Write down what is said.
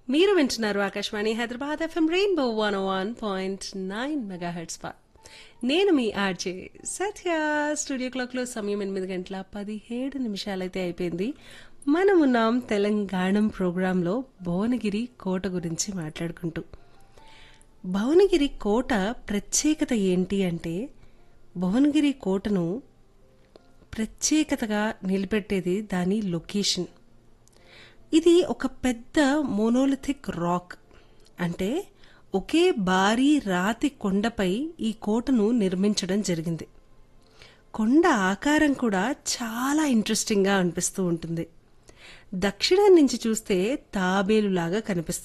మీరు వింటున్నారు Akashvani Hyderabad FM rainbow one one point nine mega heads పా నేను మీ ఆర్జే సత్య స్టూడియో క్లాక్లో సమయం ఎనిమిది గంటల పదిహేడు నిమిషాలైతే అయిపోయింది మనం ఉన్నాం తెలంగాణం ప్రోగ్రాంలో భువనగిరి కోట గురించి మాట్లాడుకుంటూ భువనగిరి కోట ప్రత్యేకత ఏంటి అంటే భువనగిరి కోటను ప్రత్యేకతగా నిలబెట్టేది దాని లొకేషన్ ఇది ఒక పెద్ద మోనోలిథిక్ రాక్ అంటే ఒకే భారీ రాతి కొండపై ఈ కోటను నిర్మించడం జరిగింది కొండ ఆకారం కూడా చాలా ఇంట్రెస్టింగ్గా అనిపిస్తూ ఉంటుంది దక్షిణం నుంచి చూస్తే తాబేలులాగా కనిపిస్తుంది